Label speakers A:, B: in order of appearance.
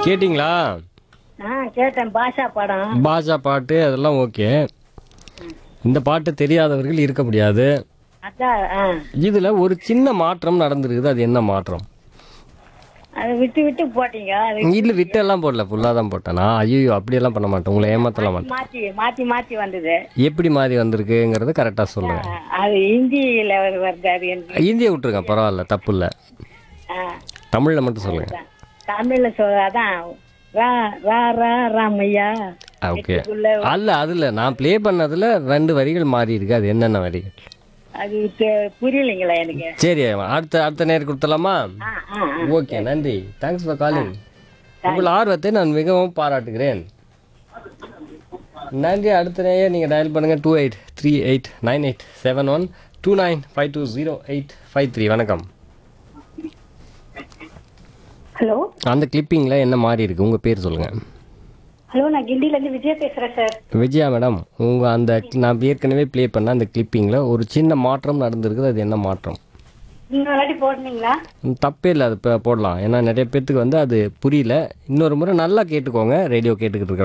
A: கேட்டிங்களா
B: ஆ கேட்டேன் பாஷா படம்
A: பாஷா பாட்டு அதெல்லாம் ஓகே இந்த பாட்டு தெரியாதவர்கள் இருக்க முடியாது
B: அதான் ஆ
A: இதுல ஒரு சின்ன மாற்றம் நடந்திருக்குது அது என்ன மாற்றம்
B: அதை விட்டு விட்டு போட்டீங்க அது
A: இல்ல விட்டெல்லாம் போடல ஃபுல்லா தான் போட்டேன் நான் ஐயோ அப்படியெல்லாம் பண்ண மாட்டேன் உங்களை ஏமாத்தலாம் மாட்டேன்
B: மாத்தி மாத்தி மாத்தி வந்தது
A: எப்படி மாறி வந்திருக்குங்கிறத கரெக்டா சொல்லுங்க
B: ஆ, அது ஹிந்தியில வரு- வருது அது எனக்கு
A: இந்தியை விட்டுருங்க பரவாயில்ல தப்பு இல்லை
B: ஆ,
A: தமிழ்ல மட்டும் சொல்லுங்க
B: அதான். தமிழ்ல சொல்ல அதான் ரா ரா ரா ராமையா
A: ஓகே
B: இதுக்குள்ள
A: அல்ல அதுல நான் ப்ளே பண்ணதுல ரெண்டு வரிகள் மாறி இருக்கு அது என்னென்ன வரிகள்
B: அது தெ- புரியலைங்களா எனக்கு
A: சரி அடுத்த அடுத்த நேரம் கொடுத்துலாமா
B: ஆ ஆ ஆ.
A: ஓகே நன்றி தேங்க்ஸ் ஃபார் காலிங் உங்கள் ஆர்வத்தை நான் மிகவும் பாராட்டுகிறேன் நன்றி அடுத்த நேரம் நீங்கள் டயல் பண்ணுங்கள் two eight three eight nine eight seven one two nine five two zero eight five three வணக்கம்
B: ஹலோ
A: அந்த கிளிப்பிங்கில் என்ன மாறி இருக்கு உங்கள் பேர் சொல்லுங்கள்
B: ஹலோ நான் கிண்டில இருந்து விஜயா பேசுறேன் சார்
A: விஜயா மேடம் உங்கள் அந்த நான் ஏற்கனவே ப்ளே பண்ண அந்த கிளிப்பிங்கில் ஒரு சின்ன மாற்றம் நடந்திருக்குது அது என்ன மாற்றம்
B: இன்னொரு வாட்டி போடுனீங்களா
A: ம், தப்பே இல்லை அது இப்போ போடலாம் ஏன்னா நிறைய பேர்த்துக்கு வந்து அது புரியல இன்னொரு முறை நல்லா கேட்டுக்கோங்க ரேடியோ கேட்டுக்கிட்டு இருக்கிற